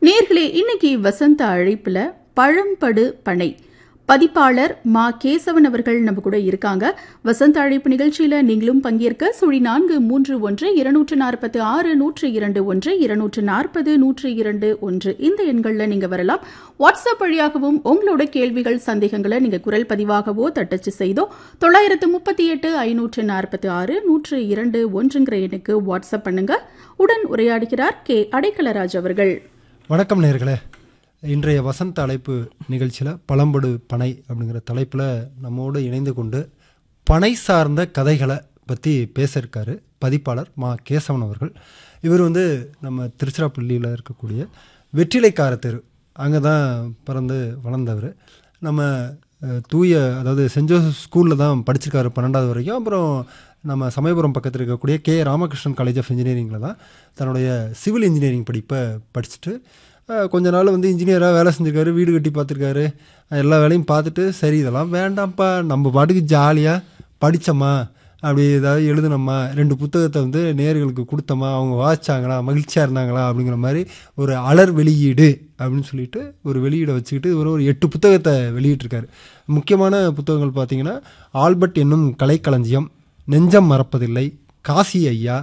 நேர்களே இன்னைக்கு வசந்த அழைப்புல பழம்படு பனை பதிப்பாளர் மா கேசவன் அவர்கள் நம்ம கூட இருக்காங்க வசந்த அழைப்பு நிகழ்ச்சியில நீங்களும் பங்கேற்க சுழி நான்கு மூன்று ஒன்று இருநூற்று நாற்பத்தி ஆறு நூற்று இரண்டு ஒன்று இருநூற்று நாற்பது நூற்று இரண்டு ஒன்று இந்த எண்கள்ல நீங்க வரலாம் வாட்ஸ்அப் வழியாகவும் உங்களோட கேள்விகள் சந்தேகங்களை நீங்க குரல் பதிவாகவோ தட்டச்சு செய்தோ தொள்ளாயிரத்து முப்பத்தி எட்டு ஐநூற்று நாற்பத்தி ஆறு நூற்று இரண்டு ஒன்றுங்கிற எண்ணுக்கு வாட்ஸ்அப் பண்ணுங்க உடன் உரையாடுகிறார் கே அடைக்கலராஜ் அவர்கள் வணக்கம் நேர்களே இன்றைய வசந்த அழைப்பு நிகழ்ச்சியில் பழம்படு பனை அப்படிங்கிற தலைப்பில் நம்மோடு இணைந்து கொண்டு பனை சார்ந்த கதைகளை பற்றி பேச இருக்காரு பதிப்பாளர் மா கேசவன் அவர்கள் இவர் வந்து நம்ம திருச்சிராப்பள்ளியில் இருக்கக்கூடிய வெற்றிலைக்கார தெரு அங்கே தான் பிறந்து வளர்ந்தவர் நம்ம அஹ், தூய அதாவது சென்ட் ஜோசப் ஸ்கூலில் தான் படிச்சிருக்காரு பன்னெண்டாவது வரைக்கும் அப்புறம் நம்ம சமயபுரம் பக்கத்தில் இருக்கக்கூடிய கே ராமகிருஷ்ணன் காலேஜ் ஆஃப் இன்ஜினியரிங்கில் தான் தன்னுடைய சிவில் இன்ஜினியரிங் படிப்பை படிச்சுட்டு அஹ், கொஞ்ச நாள் வந்து இன்ஜினியராக வேலை செஞ்சுருக்காரு வீடு கட்டி பார்த்துருக்காரு எல்லா வேலையும் பார்த்துட்டு சரி இதெல்லாம் வேண்டாம்ப்பா நம்ம பாட்டுக்கு ஜாலியாக படித்தோமா அப்படி ஏதாவது எழுதுனோமா ரெண்டு புத்தகத்தை வந்து நேர்களுக்கு கொடுத்தோமா அவங்க வாசிச்சாங்களா மகிழ்ச்சியாக இருந்தாங்களா அப்படிங்கிற மாதிரி ஒரு அலர் வெளியீடு அப்படின்னு சொல்லிட்டு ஒரு வெளியீடை வச்சுக்கிட்டு ஒரு ஒரு எட்டு புத்தகத்தை வெளியிட்டிருக்காரு முக்கியமான புத்தகங்கள் பார்த்தீங்கன்னா ஆல்பர்ட் என்னும் கலைக்களஞ்சியம் நெஞ்சம் மறப்பதில்லை காசி ஐயா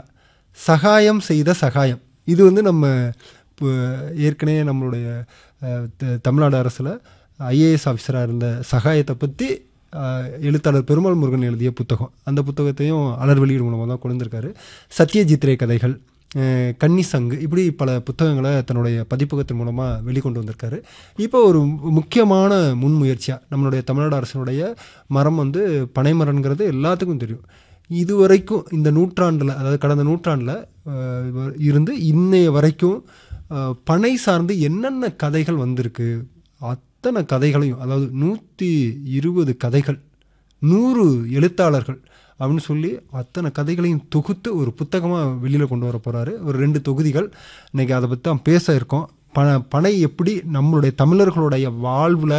சகாயம் செய்த சகாயம் இது வந்து நம்ம இப்போ ஏற்கனவே நம்மளுடைய அஹ், த- தமிழ்நாடு அரசில் ஐஏஎஸ் ஆஃபீஸராக இருந்த சகாயத்தை பற்றி எழுத்தாளர் பெருமாள் முருகன் எழுதிய புத்தகம் அந்த புத்தகத்தையும் அலர் வெளியீடு மூலமாக தான் கொண்டிருக்காரு சத்யஜித்ரே கதைகள் அஹ், கன்னி சங்கு இப்படி பல புத்தகங்களை தன்னுடைய பதிப்பகத்தின் மூலமாக வெளிக்கொண்டு வந்திருக்காரு இப்போ ஒரு முக்கியமான முன்முயற்சியாக நம்மளுடைய தமிழ்நாடு அரசினுடைய மரம் வந்து பனைமரம்ங்கிறது எல்லாத்துக்கும் தெரியும் இதுவரைக்கும் இந்த நூற்றாண்டில் அதாவது கடந்த நூற்றாண்டில் அஹ், இருந்து இன்னைய வரைக்கும் அஹ், பனை சார்ந்து என்னென்ன கதைகள் வந்திருக்கு அத்தனை கதைகளையும் அதாவது நூற்றி இருபது கதைகள் நூறு எழுத்தாளர்கள் அப்படின்னு சொல்லி அத்தனை கதைகளையும் தொகுத்து ஒரு புத்தகமாக வெளியில் கொண்டு வர போகிறாரு ஒரு ரெண்டு தொகுதிகள் இன்னைக்கு அதை பற்றி தான் பேச இருக்கோம் ப பனை எப்படி நம்மளுடைய தமிழர்களுடைய வாழ்வில்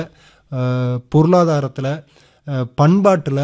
பொருளாதாரத்தில் பண்பாட்டில்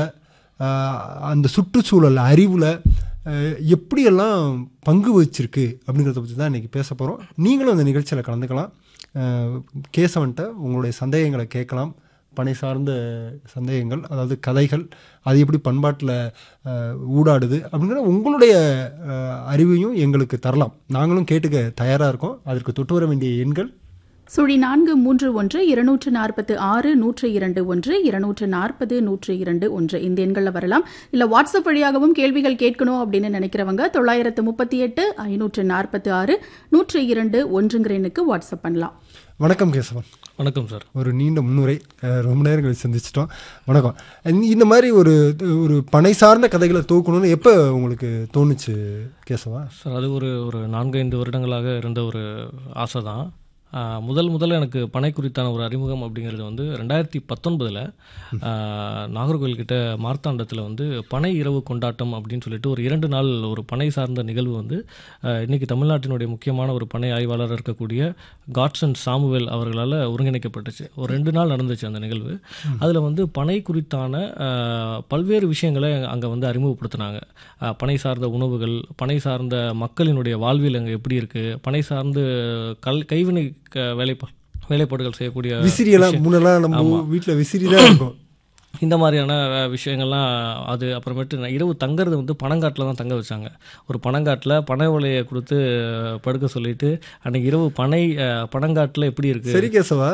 அந்த சுற்றுச்சூழல் அறிவில் எப்படியெல்லாம் பங்கு வச்சிருக்கு அப்படிங்கிறத பற்றி தான் இன்றைக்கி பேச போகிறோம் நீங்களும் அந்த நிகழ்ச்சியில் கலந்துக்கலாம் அஹ், கேசவன்ட்ட உங்களுடைய சந்தேகங்களை கேட்கலாம் பனை சார்ந்த சந்தேகங்கள் அதாவது கதைகள் அது எப்படி பண்பாட்டில் ஊடாடுது அப்படிங்கிற உங்களுடைய அஹ், அறிவையும் எங்களுக்கு தரலாம் நாங்களும் கேட்டுக்க தயாராக இருக்கோம் அதற்கு தொட்டு வர வேண்டிய எண்கள் சுழி நான்கு மூன்று ஒன்று இருநூற்று நாற்பத்து ஆறு நூற்று இரண்டு ஒன்று இருநூற்று நாற்பது நூற்று இரண்டு ஒன்று இந்த எண்களில் வரலாம் இல்லை வாட்ஸ்அப் வழியாகவும் கேள்விகள் கேட்கணும் அப்படின்னு நினைக்கிறவங்க தொள்ளாயிரத்து முப்பத்தி எட்டு ஐநூற்று நாற்பத்தி ஆறு நூற்று இரண்டு ஒன்றுங்கிற எண்ணுக்கு வாட்ஸ்அப் பண்ணலாம் வணக்கம் கேசவன் வணக்கம் சார் ஒரு நீண்ட முன்னுரை அஹ், ரொம்ப நேரம் கழிச்சு சந்திச்சிட்டோம் வணக்கம் இந்த- இந்த மாதிரி ஒரு ஒரு பனை சார்ந்த கதைகளை தூக்கணும்னு எப்போ உங்களுக்கு தோணுச்சு கேசவா சார் அது ஒரு ஒரு நான்கு ஐந்து வருடங்களாக இருந்த ஒரு ஆசை தான் ஆஹ், முதல் முதல்ல எனக்கு பனை குறித்தான ஒரு அறிமுகம் அப்படிங்கிறது வந்து ரெண்டாயிரத்தி பத்தொன்பதில் நாகர்கோவில் கிட்ட மார்த்தாண்டத்தில் வந்து பனை இரவு கொண்டாட்டம் அப்படின்னு சொல்லிட்டு ஒரு இரண்டு நாள் ஒரு பனை சார்ந்த நிகழ்வு வந்து ஆஹ், இன்னைக்கு தமிழ்நாட்டினுடைய முக்கியமான ஒரு பனை ஆய்வாளர் இருக்கக்கூடிய காட்சன் சாமுவேல் அவர்களால் ஒருங்கிணைக்கப்பட்டுச்சு ஒரு ரெண்டு நாள் நடந்துச்சு அந்த நிகழ்வு அதில் வந்து பனை குறித்தான ஆஹ், பல்வேறு விஷயங்களை அங்கே வந்து அறிமுகப்படுத்தினாங்க ஆஹ், பனை சார்ந்த உணவுகள் பனை சார்ந்த மக்களினுடைய வாழ்வியல் அங்கே எப்படி இருக்குது பனை சார்ந்து கல் கைவினை க- வேலைப்பா வேலைப்பாடுகள் செய்யக்கூடிய விசிறியெல்லாம் முன்னெல்லாம் நம்ம வீட்டில் விசிறி தான் இருக்கும் இந்த மாதிரியான அஹ், விஷயங்கள்லாம் அது அப்புறமேட்டு நான் இரவு தங்குறது வந்து பனங்காட்டில் தான் தங்க வச்சாங்க ஒரு பனங்காட்டில் பனை ஓலையை கொடுத்து அஹ், படுக்க சொல்லிட்டு அன்னைக்கு இரவு பனை அஹ், பனங்காட்டில் எப்படி இருக்குது சரி கேசவா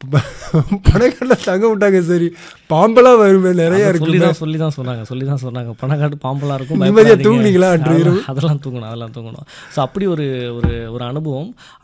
பனைக்கடல தங்க விட்டாங்க சரி பாம்பெல்லாம் வருமே நிறைய சொல்லி இருக்கு தான் சொல்லி தான் சொன்னாங்க சொல்லி தான் சொன்னாங்க பணக்காட்டு பாம்பெல்லாம் இருக்கும் நிம்மதியா பயப்படாதீங்க. தூங்குனீங்களா அன்று இரவு? அதெல்லாம் அதெல்லாம் தூங்கணும் அதெல்லாம் தூங்கணும் ஸோ அப்படி ஒரு ஒரு ஒரு அனுபவம்